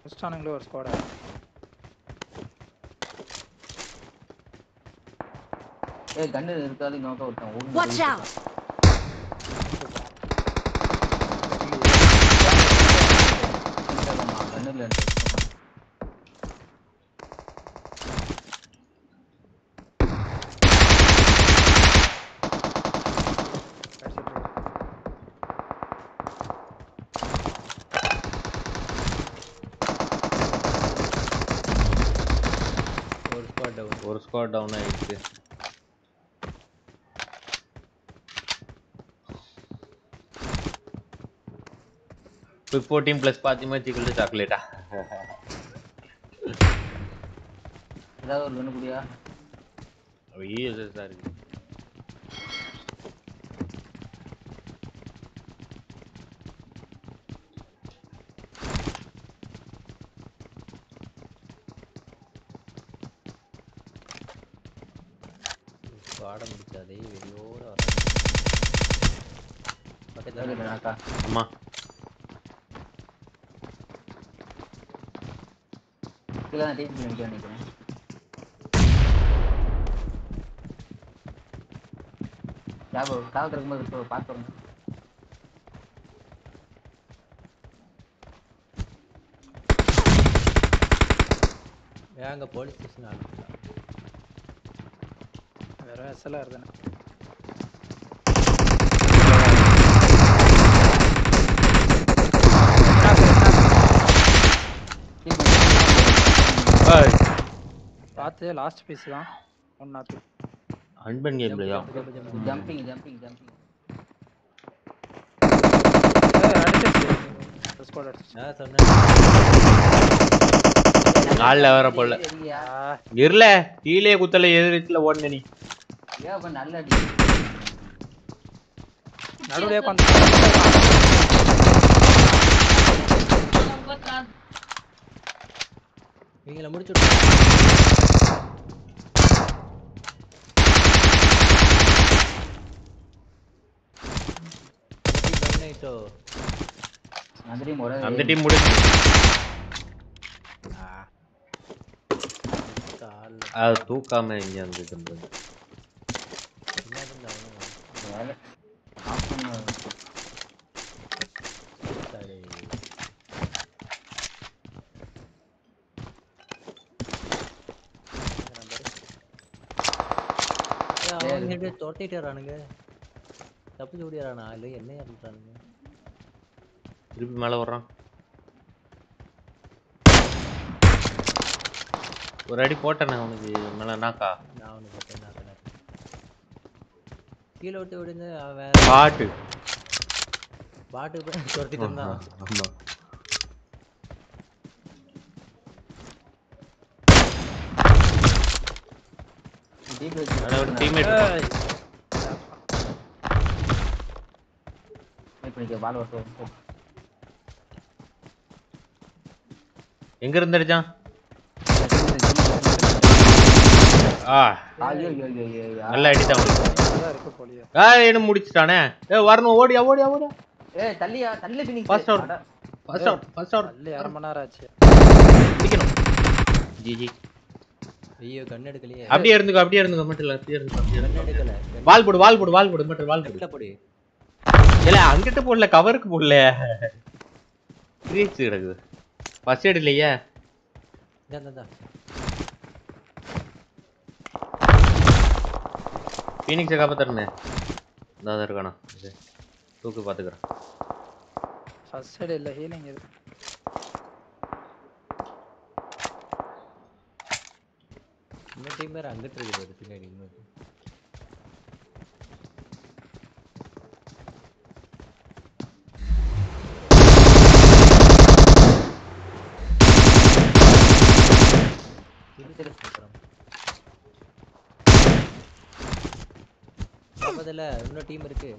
முடிச்சிட்டானுங்களே ஒரு ஸ்குவாடா ஏய் கண்ணு இருக்காது நோக்க விட்டான் ஓடுன Watch போயிட்டு out! இருக்கான். கண்ணுல இருக்கு. ஒரு ஸ்குவாட் டவுன் ஒரு ஸ்குவாட் டவுன் ஆயிடுச்சு இப்போ ஃபோர்டீன் ப்ளஸ் பாத்திமா சிக்கல் சாக்லேட்டா ஏதாவது ஒரு கண்ணு குடியா இஎஸ்எஸ் தான் இருக்கு ஸ்குவாட முடிச்சாதே வெளியோட வர பக்கத்துல ஏதாவது அக்கா ஆமா கீழே தான் டீம் நினைக்க நினைக்கிறேன் ஞாபகம் காவல் இருக்கும்போது இப்போ பார்த்து வரணும் ஏங்க போலீஸ் ஸ்டேஷன் ஆரம்பிச்சா வேற எஸ்எல்ஆர் தானே பார்த்து லாஸ்ட் பீஸ் தான் ஒன்னாத்து அன்பன் கேம்லையா ஜம்பிங் ஜம்பிங் ஜம்பிங் அடிச்சிருச்சு ஸ்குவாட் அடிச்சிச்சு நான் சொன்னேன் நாளில் வர போல சரியா ஆ, இருல கீழே குத்தல எதிர்த்துல ஓடுன நீ ஏன் அப்ப நல்ல அடி நடுவுலயே உட்காந்து இவங்கள முடிச்சு விட்டு ஆயிட்டோ அந்த டீம் ஒரே அந்த டீம் முடிஞ்சு காலில் அது தூக்காம இங்க வந்து இருந்தது பின்னாடி இருந்து அவனும் வேலை ஆஃப் பண்ண சரி. ஏய், அவனுங்க எப்படி தொட்டிட்டு வரானுங்க தப்பிச்சு ஓடிறானா இல்லை என்ன இறந்துட்டானுங்க திருப்பி மேல வர்றான் ஒரு அடி போட்டேனே அவனுக்கு மேல நாக்கா நான் அவனுக்கு பார்த்தேன் நான் சொன்னேன் கீழே விட்டு விடுங்க அவன் பாட்டு பாட்டுக்கு போய் துரத்திட்டு இருந்தான் ஆமா டீம் ஆனா ஒரு டீம்மேட் பண்ணிக்க பால் வருது எங்க இருந்து அடிச்சான் ஆ ஐயோ ஐயோ ஐயோ ஐயோ நல்ல அடிதான் அவனுக்கு இருக்கு போலியே ஆ என்ன முடிச்சிட்டானே ஏ வரணும் ஓடியா ஓடியா ஓடியா ஏய் தள்ளியா தள்ளி phoenix First out. First out first out தள்ளி அரை மணி நேரம் ஆச்சு பிடிக்கணும் ஜிஜி ஐயோ கண் எடுக்கலையே அப்படியே இருந்துக்கோ அப்படியே இருந்துக்கோ மட்டும் இல்ல அப்படியே இருந்துக்கோ அப்படியே கண் இருந்துக்கோ எடுக்கல கண் வால் போடு வால் போடு வால் போடு மட்டும் வால் போடு லெஃப்ட்ல போடு இல்ல அங்கிட்ட போடல கவருக்கு போடல ரீச் கிடக்குது ஃபர்ஸ்ட் எய்ட் இல்லையே இந்தா இந்தா, இந்தா ஃபீனிக்ஸை காப்பாத்தறனே இந்த இருக்கானா இது தூக்கு பாத்துக்கிறேன் ஃபர்ஸ்ட் சைடு இல்லை ஹீலிங் இது இன்னொரு டீம் வேற அங்கிட்டு இருக்கு பாரு பின்னாடி இன்னொரு பதில இன்னொரு டீம் இருக்கு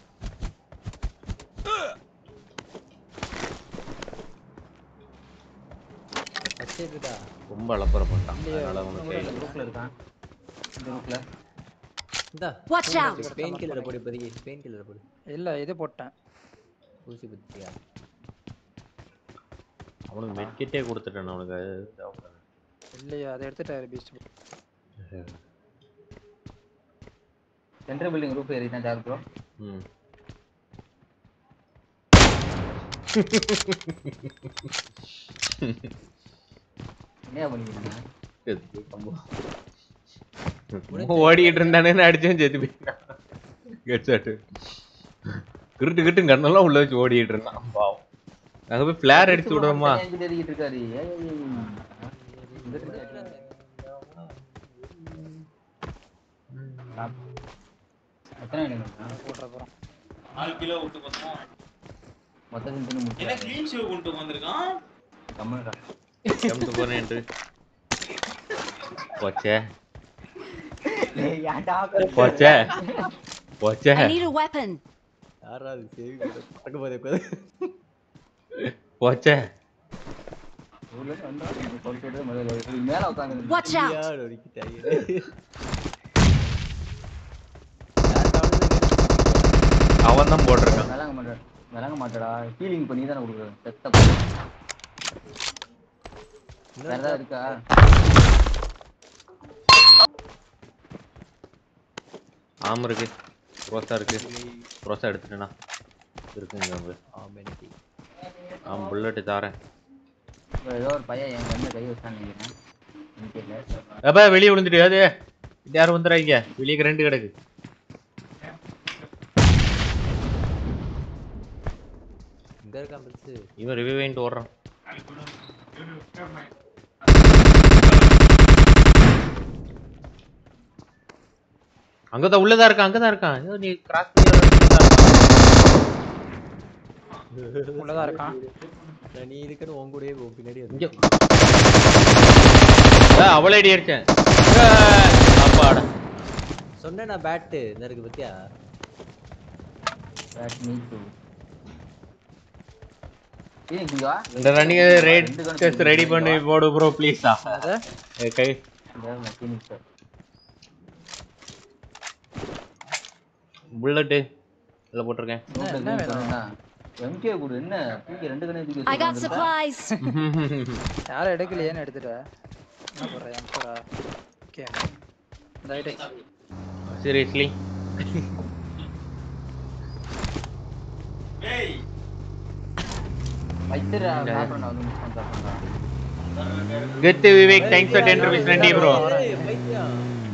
ஃபர்ஸ்ட் இருக்கா ரொம்ப அலப்பற பண்ணிட்டான் அதனால அவனுக்கு கையில ரூப்ல இருக்கான் இந்த ரூப்ல இந்தா Watch out! பெயின் கில்லரை போடு இப்போதைக்கு பெயின் கில்லரை போடு இல்லை இது போட்டேன் ஊசி பத்தியா அவனுக்கு மெட்கிட்டே கொடுத்துட்டேன் அவனுக்கு அது தேவைப்படாது. இல்லையா அதை எடுத்துட்டாரு பீஸ்ட் சென்ட்ரல் பில்டிங் ரூப் ஏறி தான் ஜார் ப்ரோ ம் என்ன பண்ணிக்கிறீங்க செத்து கம்பம். ஓடிக்கிட்டு இருந்தானே அடிச்சேன் செத்து போயிட்டான் ஹெட்செட் கிருட்டு கிட்டு கண்ணெல்லாம் உள்ள வச்சு ஓடிட்டு இருந்தான் பாவம் நாங்க போய் ஃபிளார் அடிச்சு விடுவோமா என்கிட்ட ஏறிக்கிட்டு இருக்காரு ஏய், ஏய், ஏய். இங்கிட்டு இருந்து அடிக்கிறாங்க. எத்தனை வேணுங்க போடுற போறோம் நாலு கிலோ விட்டு பார்த்தோம் மொத்தத்தில் தின்னு என்ன முடிச்சு க்ளீன் ஷூ கொண்டு வந்திருக்கான் கம்மல்டா எம்ட்டு போறேன் போச்சே ஏய் ஏன்டா போச்சே போச்சே I need a weapon. யாரா அது சேவி பறக்க போதே உட்காந்து போச்சே ஊர்ல இருந்து வந்தா சொல்லி சொல்றது முதல்ல இப்படி மேல உட்காந்து Watch out. அவன் தான் போட்டிருக்கான் விளங்க மாட்டா விளங்க மாட்டடா ஹீலிங் பண்ணி தானே கொடுக்குறேன் செத்த பையன். வேற ஏதாவது இருக்கா ஆம் இருக்கு ரோசா இருக்கு ரோசா எடுத்துட்டேனா இருக்குங்க அங்க. ஆம் புல்லட் தாரேன் இப்ப ஏதோ ஒரு பையன் என் கண்ணில் கை வச்சான்னு நினைக்கிறேன் எனக்கு தெரியல அப்பா வெளியே விழுந்துட்டு அது இது யாரும் வந்துடுறாங்க வெளியே ரெண்டு கிடக்கு இங்க இருக்கான் பெருசு இவன் ரிவ்யூ வாங்கிட்டு ஓடுறான் அங்கதான் உள்ளதா இருக்கான் அங்கதான் இருக்கான் ஐயோ, நீ கிராஸ் உள்ளதா இருக்கான் நான் நீ இருக்கிற உன் கூடயே உன் பின்னாடி வந்து இங்க ஆ, அவளை அடி அடிச்சேன் ஆ, அப்பாடா சொன்னேன் நான் பேட்டு இந்த இருக்கு பத்தியா That me too. ஏய், இங்க வா. இந்த ரன்னிங் ரேட் ரெண்டு கணக்கு டெஸ்ட் ரெடி பண்ணி போடு ப்ரோ ப்ளீஸா அது கை இந்த mechanic sir. புல்லட்டு இதுல போட்டிருக்கேன் Road ல என்ன green வேணும்? சொன்னா, MK கொடு, என்ன தூக்கி ரெண்டு கண்ணு தூக்கி I got வச்சுட்டு supplies. யாரும் எடுக்கலையேன்னு எடுத்துட்ட என்ன போடுற எம்சரா ஓகே ரைட் சீரியஸ்லி டேய் வச்சிடுறா, சாப்பிடுறேன் நான் வந்து miss பண்ணி சாப்பிடுறேன். Get Vivek thanks for 10 rupees நன்றி ப்ரோ ஏய், பைத்தியம்.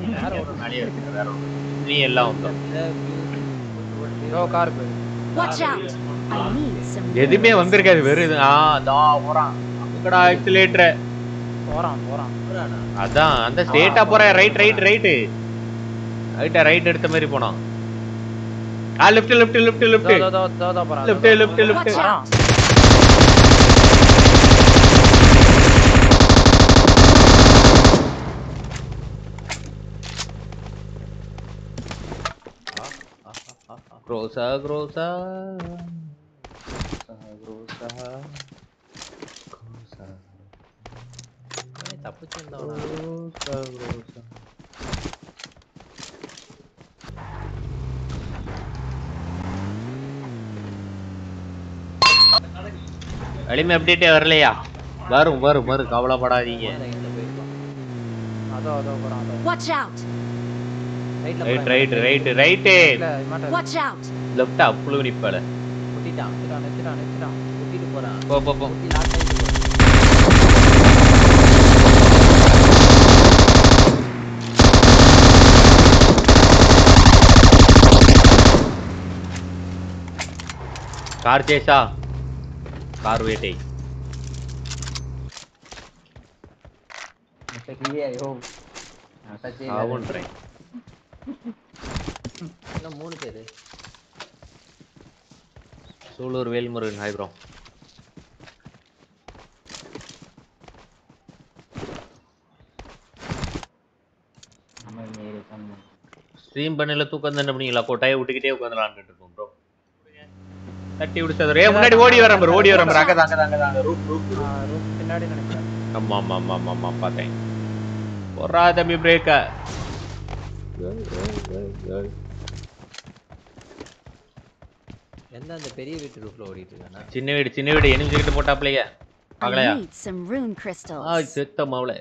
நீ எல்லாம் வந்தோம் இதோ கார் போய் Watch out. I need some. எதுவுமே வந்திருக்காது வெறும் இது ஆ தா போறான் அங்கடா ஆக்சிலேட்டர் போறான் போறான் போறானா? அதான் அந்த ஸ்ட்ரெயிட்டா போற ரைட் ரைட் ரைட் ரைட்டா ரைட் எடுத்த மாதிரி போனான் ஆ லெஃப்ட் லெஃப்ட் லெஃப்ட் லெஃப்ட் தோ தோ தோ தோ போறான் லெஃப்ட் லெஃப்ட் லெஃப்ட் Watch வரான் க்ரோசா க்ரோசா க்ரோசா க்ரோசா அவனே தப்பிச்சு வந்தவனா? க்ரோசா க்ரோசா வலிமை அப்டேட்டே வரலையா வரும் வரும் வரும் கவலைப்படாதீங்க அவன் ரைட்ல போயிருக்கான். அதோ அதோ போறான் அதோ Watch out. ரைட்ல ரைட் போறான். ரைட் ரைட் ரைட்டு இல்ல இமாட்ட Watch out. லெஃப்ட் அப்புளு நிப்பால முட்டிட்டான். நிறுத்திட்டான் நிறுத்திட்டான் நிறுத்திட்டான் முட்டிட்டு போறான். போ போ போ முட்டி lock ஆயிட்டு போறான். கார் சேஸா கார் வேட்டை Mr. Clear, yo. நான் சச்சே இல்லை. ஆவுன்றேன் இன்னும் மூணு பேரு சூலூர் வேல்முருகன் ஹாய் ப்ரோ நம்ம இங்க ஏறி உட்கார்ந்து. ஸ்ட்ரீம் பண்ணல தூக்கம் தானே பண்ணீங்களா கொட்டாயை விட்டுக்கிட்டே உட்காந்துலான்னு இருக்கோம் ப்ரோ தட்டி விடுச்சது ஏ முன்னாடி ஓடி வரேன் bro, ஓடி வரேன் bro. அங்கதான் அங்கதான் அங்கதான் ரூப் ரூப் ரூம் பின்னாடி நினைக்கிறேன் ஆமா ஆமா ஆமா ஆமா ஆமா பார்த்தேன் போறா தம்பி பிரேக்க எந்த அந்த பெரிய வீட்டு ரூஃப்ல ஓடிட்டு இருக்கானா சின்ன வீடு சின்ன வீடு எனிமிச்சு கிட்ட போட்டாப்லையா பார்க்கலையா I need some rune ah crystals. செத்த மாவுல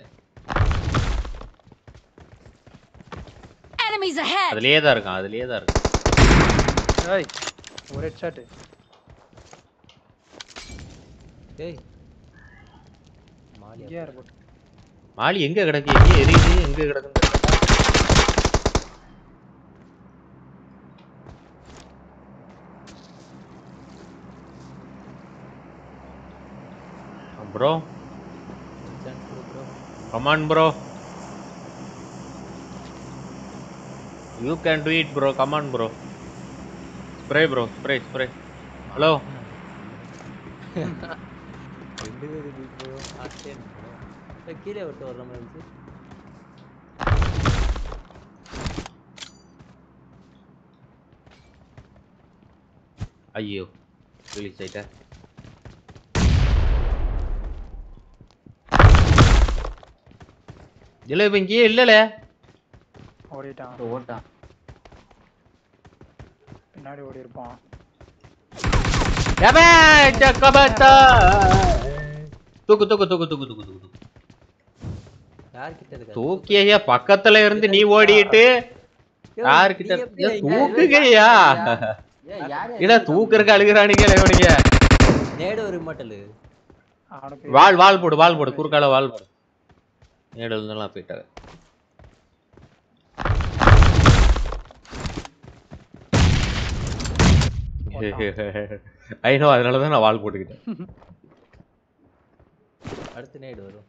Enemies ahead! அதுலயே தான் இருக்கான் அதுலயே தான் இருக்கான் ஏய் ஒரு ஹெட் ஷாட் ஏய் மாலியா இங்கே போட்டு மாலி எங்க கிடக்கு எங்க எரியுது எங்க கிடக்குன்னு தெரியல. ப்ரோ சான்ஸ் கொடு bro come on bro you can do it bro come on bro spray bro spray spray hello ரெண்டு பேர் இருக்கு ப்ரோ ஆஸ்டேன் ப்ரோ கீழே விட்டு வர்ற மாதிரி இருந்துச்சு ஐயோ ரிலீஸ் ஆயிட்டா இல்ல இப்ப இங்கேயே இல்லல ஓடிட்டான் ஓட்டான் பின்னாடி ஓடி இருப்பான் எபே ஜக்கபத்தா தூக்கு தூக்கு தூக்கு தூக்கு தூக்கு தூக்கு தூக்கு யார்கிட்ட இருக்கா தூக்கியா பக்கத்துல இருந்து நீ ஓடிட்டு யாருக்கிட்ட ஏ, தூக்குங்கய்யா ஏய் யாரு இல்ல தூக்குறக்கு அழுகுறானுங்க இவனுங்க நேடு ஒரு மாட்டலு அவனுக்கு வால் வால் போடு வால் போடு குறுக்கால வால் போடு நேடு இருந்தெல்லாம் போயிட்டாங்க ஐநோ அதனால தான் நான் வால் போட்டுக்கிட்டேன் அடுத்து நேடு வரும்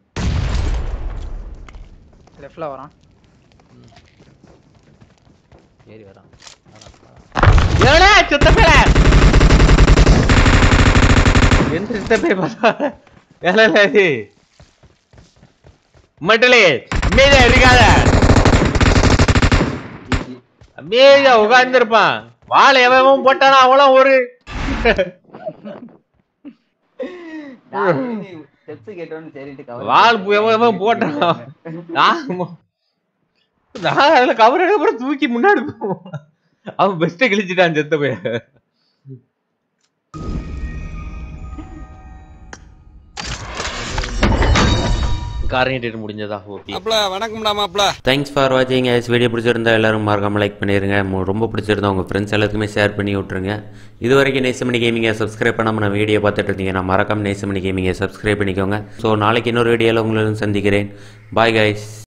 லெஃப்ட்ல வரான் ஏறி வரான் வரான், வரான். ஏடா சித்தப்பேல எந்த சித்தப்பே பார்த்தா வேலை இல்ல இது மட்டலே அமைதியா இருக்காத அமைதியா உட்கார்ந்துருப்பான் வாழை எவன் போட்டானா அவளும் ஒரு ஸ்டெப்ஸ் கேட்டோன்னு சரிட்டு cover வால் பண்ணிட்டு எவன் எவன் போட்டான் நான் நான் அதுல கவர் அப்புறம் தூக்கி முன்னாடி போவான். அவன் பெஸ்ட்டை கிழிச்சிட்டான் செத்த போய் காரணிட்டு முடிஞ்சதா ஓகே மாப்ள வணக்கம்டா மாப்ள தேங்க்ஸ் ஃபார் வாட்சிங் ஐஸ் வீடியோ பிடிச்சிருந்தா எல்லாரும் மறக்காம லைக் பண்ணிடுங்க மு- ரொம்ப பிடிச்சிருந்தா உங்கள் ஃப்ரெண்ட்ஸ் எல்லாத்துக்குமே ஷேர் பண்ணி விட்ருங்க இது வரைக்கும் நேசமணி கேமிங்கை சப்ஸ்கிரைப் பண்ணாமல் நான் வீடியோ பார்த்துட்டு இருந்தீங்கன்னா மறக்காம நேசமணி கேமிங்கை சப்ஸ்கிரைப் பண்ணிக்கோங்க ஸோ நாளைக்கு இன்னொரு வீடியோவில் உங்களுடன் சந்திக்கிறேன் பாய் கைஸ்